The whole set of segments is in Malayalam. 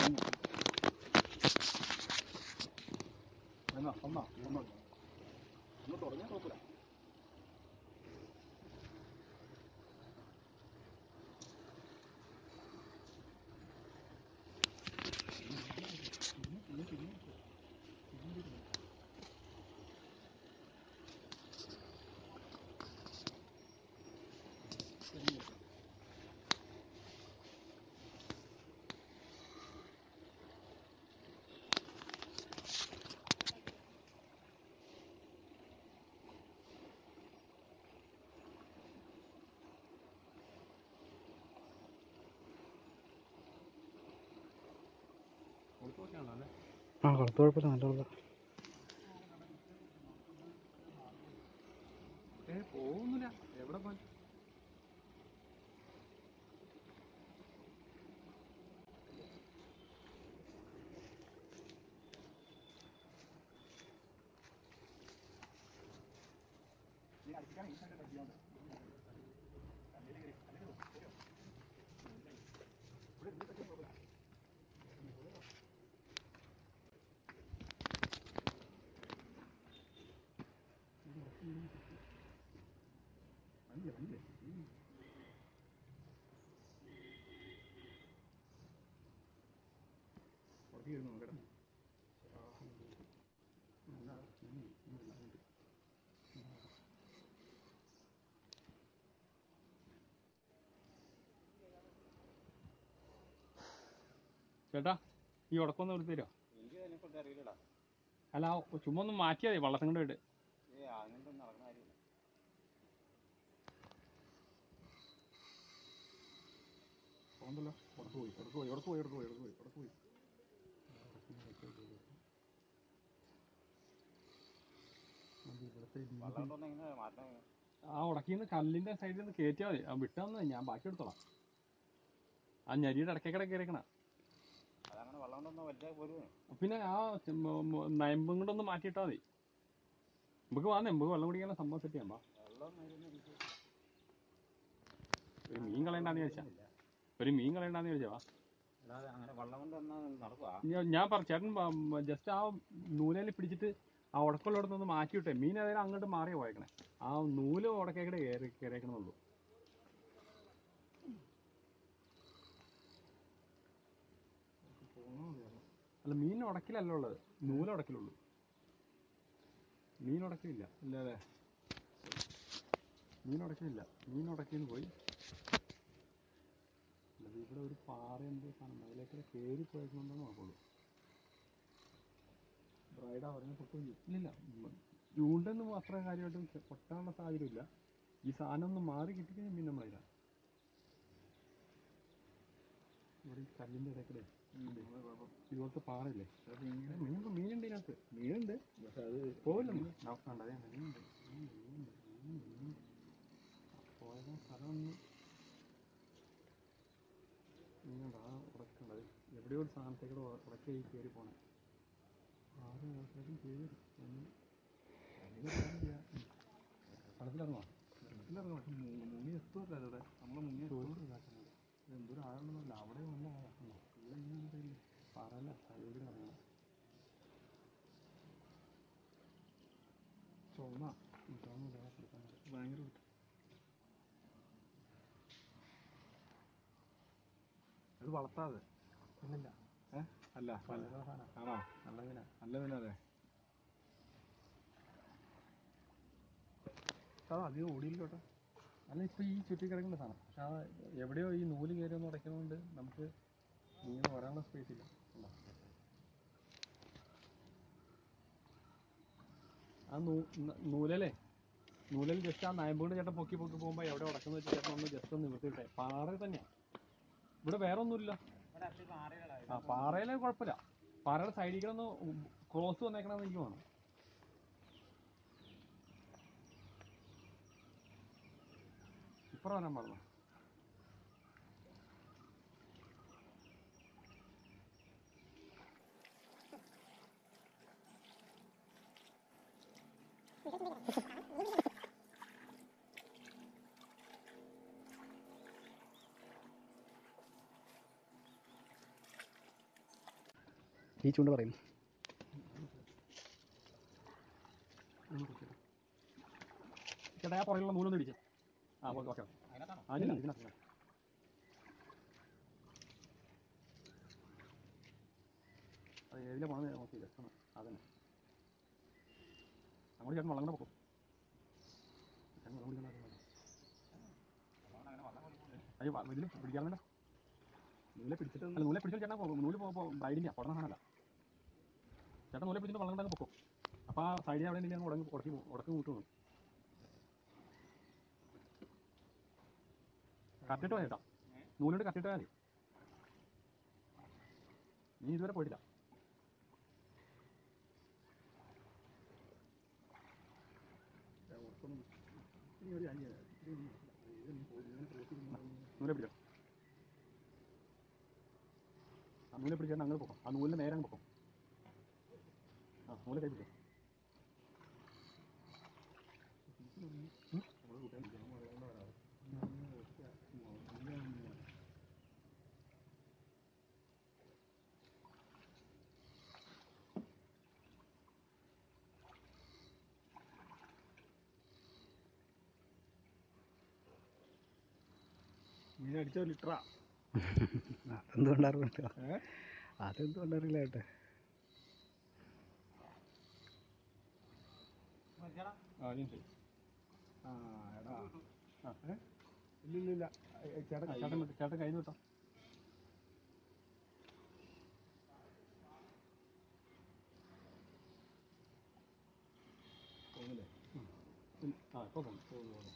എന്നാ ഒന്നാ ഒന്നോ ഒന്ന് തുടങ്ങിയാൽ കുഴപ്പമില്ല ആ കുഴപ്പം കുഴപ്പമില്ല നല്ല വെള്ളം ഏ പോകുന്നില്ല എവിടെ പോയി ചേട്ടാ ഈ ഉടക്കൊന്ന് എടുത്തു തരുമോ എനിക്ക് അതിനെക്കുറിച്ച് അറിയില്ലടാ അല്ല ആ ചുമ്മാ ഒന്ന് മാറ്റിയാൽ മതി വള്ളത്തും കൊണ്ട് പോയിട്ട് ഏ അങ്ങനത്തെ നടക്കുന്ന കാര്യമില്ല പോകണ്ടല്ലോ ഉടക്ക് പോയി ഉടക്ക് പോയി ഉടക്ക് പോയി ഉടക്ക് പോയി ഉടക്ക് പോയി ഉടക്ക് പോയി വള്ളം കൊണ്ടൊന്നും എങ്ങനെ മാറ്റണം എങ്ങനെ? ആ ഉടക്കിന്ന് കല്ലിന്റെ സൈഡിൽ നിന്ന് കയറ്റിയാൽ മതി ആ വിട്ടാ മതി ഞാൻ ബാക്കി എടുത്തോളാം ആ ഞരിയുടെ ഇടയ്ക്കേക്കടെ കയറിക്കണ അതങ്ങനെ വള്ളം കൊണ്ടൊന്നും വലിയ പോരുവേ പിന്നെ ആ നയമ്പും കൂടെ ഒന്ന് മാറ്റിയിട്ടാ മതി നമുക്ക് വാ നമുക്ക് വെള്ളം കുടിക്കാനുള്ള സംഭവം സെറ്റ് ചെയ്യാം വാ. വെള്ളം വരുന്ന എനിക്ക് ഒരു മീൻ കളയണ്ടാന്ന് ചോദിച്ചാ ഒരു മീൻ കളയണ്ടാന്ന് ചോദിച്ചാ വാ അല്ലാതെ അങ്ങനെ വള്ളം കൊണ്ട് എന്നാ നടക്കുക ഞാൻ- ഞാൻ പറ ചേട്ടൻ ജസ്റ്റ് ആ നൂലേൽ പിടിച്ചിട്ട് ആ ഉടക്കുള്ളിടത്ത് ഒന്ന് മാറ്റി വിട്ടെ മീൻ ഏതായാലും അങ്ങോട്ട് മാറിയാ പോയേക്കണേ ആ നൂല് ഉടക്കേക്കടെ കയറി കയറിയേക്കണമെന്നുള്ളൂ അല്ല മീൻ ഉടക്കിലല്ല ഉള്ളത് നൂല് ഉടക്കിലുള്ളൂ മീൻ ഉടക്കില്ല ഇല്ല അല്ലേ മീൻ ഉടക്കില്ല മീൻ ഉടക്കിന്ന് പോയി അല്ല, ഇവിടെ ഒരു പാറ എന്തോ സാധനം അതിലേക്ക് കയറി പോയേക്കുന്നുണ്ടെന്ന് നോക്കുള്ളൂ ബ്രൈഡാ പറഞ്ഞ പൊട്ടും ഇല്ലില്ല ചൂണ്ടെന്നും അത്ര കാര്യമായിട്ട് പൊട്ടാനുള്ള സാഹചര്യമില്ല ഈ സാധനം ഒന്ന് മാറി കിട്ടിക്കഴിഞ്ഞാൽ മീൻ നമ്മളതില്ല ഇവിടെ ഈ കല്ലിന്റെ ഇടയ്ക്കൂടെ ഇതുപോലത്തെ പാറയില്ലേ ഇങ്ങനെ മീൻ മീനുണ്ട് ഇതിനകത്ത് മീനുണ്ട് പക്ഷെ അത് പോവില്ല നോക്കണ്ട അതെ മീനുണ്ട് മീനുണ്ട്, മീനുണ്ട്, മീനുണ്ട്, മീനുണ്ട്. പോയ സ്ഥലം ഒന്ന് ഇങ്ങോട്ട് ആ ഉടക്കണ്ടത് എവിടെയോ ഒരു സ്ഥാനത്തേക്കൂടെ ഉടക്കി കയറി പോണേ ആറ് ദിവസമായിട്ടും കയറി വെള്ളത്തിലിറങ്ങോ വെള്ളത്തിലിറങ്ങോ പക്ഷെ മുങ്ങി എത്തുമല്ലോ ഇവിടെ നമ്മളെ മുങ്ങി എന്തൊരു ആഴമൊന്നുമില്ല അവിടെ നല്ല ആഴം ഇവിടെ ഇങ്ങനെ അറിയില്ല പറയല്ല സൈഡിൽ ഇറങ്ങണം ചുവന്ന ചുവന്ന ഭയങ്കര ഇത് വളർത്താതെ ഇല്ലില്ല ഏ അല്ല ആണോ നല്ല മീനാ നല്ല മീനല്ലേ സാധാ അധികം ഓടിയില്ല കേട്ടോ അല്ല ഇപ്പൊ ഈ ചുറ്റി കിടക്കുന്ന സാധനം പക്ഷെ ആ എവിടെയോ ഈ നൂല് കയറി ഒന്ന് ഉടയ്ക്കുന്നതുകൊണ്ട് നമുക്ക് ഇങ്ങനെ വരാനുള്ള സ്പേസ് ഇല്ല കണ്ടോ? ആ നൂ ന- നൂലല്ലേ നൂലിൽ ജസ്റ്റ് ആ നയമ്പൂട് ചേട്ടൻ പൊക്കി പൊക്കി പോകുമ്പോൾ എവിടെ ഉടക്കുന്ന വെച്ച് ചേട്ടൻ ഒന്ന് ജസ്റ്റ് ഒന്ന് നിവർത്തിയിട്ടെ പാറ തന്നെയാ ഇവിടെ വേറെ ഒന്നുമില്ല ഇവിടെ അത്ര പാറകളായി ആ പാറയിലെ കുഴപ്പമില്ല പാറയുടെ സൈഡിൽ കൂടെ ഒന്ന് ക്രോസ് വന്നേക്കണമെന്ന് എനിക്ക് വേണം ഇപ്പറ വരാൻ പാടില്ല ഈ ചൂണ്ട പറയുന്നു ചേട്ടാ ആ പുറകിലുള്ള നൂലൊന്ന് ഇടിച്ചേ ആ ഓക്കെ ഓക്കെ അതിനകത്താണോ ആ ഇല്ല ഇതിനകത്ത് അത് ഏതിലെ പോകണമെന്ന് നോക്കി ജസ്റ്റ് ഒന്ന് അതന്നെ അങ്ങോട്ട് ചേട്ടൻ വള്ളം കൂടെ പോകും ചേട്ടൻ വള്ളം കുടിക്കണ്ട അങ്ങനെ വള്ളം കളിക്കൂലേ അയ്യോ വ- ഇതില് പിടിക്കാൻ വേണ്ട നൂലെ പിടിച്ചിട്ട് അല്ല നൂലെ പിടിച്ചിട്ട് ചേട്ടാ പോകും നൂല് പോകുമ്പോൾ ബ്രൈഡിൻ്റെ പുറന്ന സാധനമല്ല ചേട്ടൻ നൂലെ പിടിച്ചിട്ട് വള്ളം കൊണ്ടങ്ങ് പൊക്കും അപ്പോൾ ആ സൈഡിൽ അവിടെ ഉണ്ടെങ്കിൽ ഉടങ്ങി ഉടക്കി ഉടക്കി കൂട്ടു പോകും കത്തിട്ട് പോയാ ചേട്ടാ നൂലുകൊണ്ട് കത്തിട്ട് പോയാൽ മതി നീ ഇതുവരെ പോയിട്ടില്ല നൂലെ പിടിച്ചോ ആ നൂലെ പിടിച്ചാൽ അങ്ങനെ പൊക്കും ആ നൂലിന് നേരെ അങ്ങ് പൊക്കും ആ നൂലെ കൈ പിടിച്ചോ മീൻ അടിച്ചോ ലിറ്ററാ അതെന്തുകൊണ്ടറിയില്ല അതെന്തുകൊണ്ടറിയില്ല കേട്ടെ മതിയാടാ ആ ഇനി ശരി ആ എടാ ആ ഏ ഇല്ല ഇല്ല ഇല്ല ഏ, ഏ, ചേട്ടൻ ചേട്ടൻ വിട്ടോ. ചേട്ടൻ കയ്യിൽ നിന്ന് വിട്ടോ തോന്നില്ലേ ആ ഇപ്പോൾ തോന്നി തോന്നി തോന്നി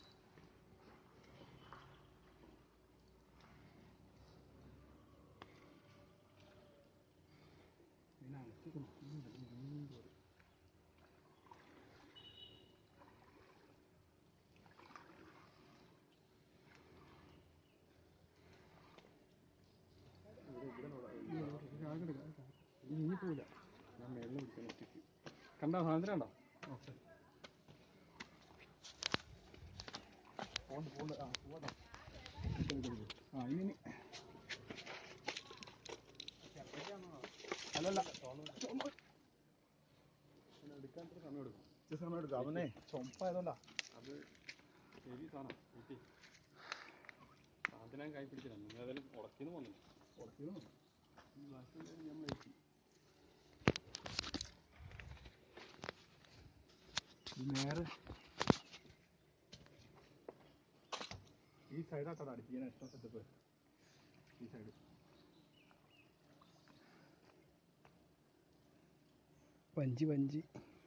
പിന്നെ അടച്ചിക്കണം ഇനി പോവില്ല ഞാൻ മേളിൽ പിടിക്കാൻ ഒറ്റയ്ക്ക് കണ്ടോ സാധനം കണ്ടോ പോണ്ട് പോണ്ട് ആ പോകട്ടോ ആ ഇനി ഇനി അല്ലല്ല എടുക്കാൻ ഇത്ര സമയം എടുക്കും ഇച്ചിരി സമയം എടുക്കും അവനെ ചൊമ്പായതല്ല അത് ശരി സാധനം കിട്ടി സാധനം കൈ പിടിച്ചില്ല നിങ്ങൾ ഏതായാലും ഉടക്കിന്ന് പോകുന്നില്ല ഉടക്കിന്ന് പോകുന്നു ഈ ബാക്കി നമ്മൾ എത്തി നേരെ ഈ സൈഡാട്ടോ അടിപ്പിക്കാൻ ഇഷ്ടം സെറ്റപ്പ് ഈ സൈഡ് വഞ്ചി വഞ്ചി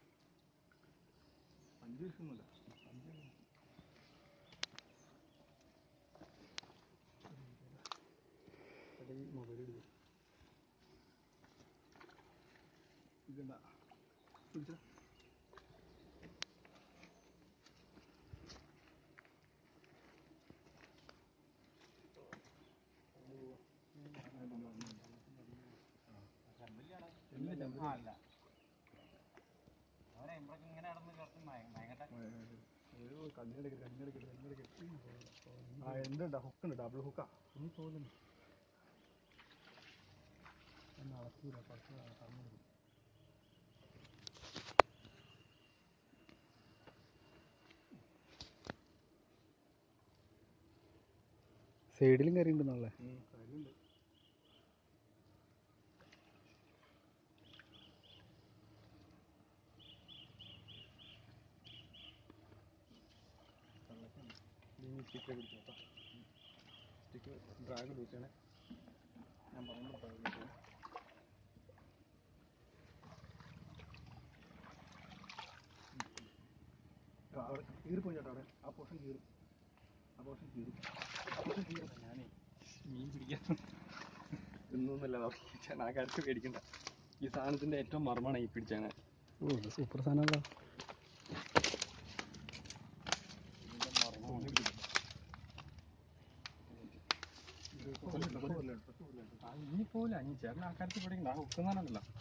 അഞ്ച് ദിവസമൊന്നുമില്ല അഞ്ച് ഈ മൊബൈൽ എടുക്കും ഇതെന്താ പിടിച്ചോ ആ അല്ല അവനെ ഇവിടേക്ക് ഇങ്ങനെ നടന്ന് കുറച്ച് ഭയങ്കര കണ്ണെടുക്കരുത് കണ്ണെടുക്കരുത് കണ്ണെടുക്കരുത് ആ എന്തുണ്ട് ഹുക്കുണ്ട് ഡബിൾ ഹുക്കാ ഇനി പോകുന്നു നടക്കൂല കുറച്ച് കണ്ണെടുക്കും സൈഡിലും കയറിയിട്ടുണ്ടെന്നുള്ളേ കാര്യമുണ്ട് സ്റ്റിക്ക് പിടിച്ചു കേട്ടോ സ്റ്റിക്ക് ഡ്രാഗ് ലൂസ് ചെയ്യണേ ഞാൻ പറയുമ്പോൾ ഡ്രാഗ് ലൂസ് ചെയ്യണേ കീറിപ്പോയി ചേട്ടാ അവിടെ ആ പോർഷൻ കീറും ആ പോർഷൻ കീറും ആ പോർഷൻ കീറും ഞാനേ മീൻ പിടിക്കാൻ ഒന്നുമില്ല ചേട്ടാ ആ കാര്യത്തിൽ പേടിക്കണ്ട ഈ സാധനത്തിന്റെ ഏറ്റവും മർമ്മമാണ് ഈ പിടിച്ചാണ് ഓ ഇത് സൂപ്പർ സാധനമല്ലോ ഇതിന്റെ മർമ്മം ഇനി പോവില്ല ഇനി ചേട്ടൻ ആ കാര്യത്തിൽ പേടിക്കണ്ട ആ ഹുക്കുന്നാണല്ലോ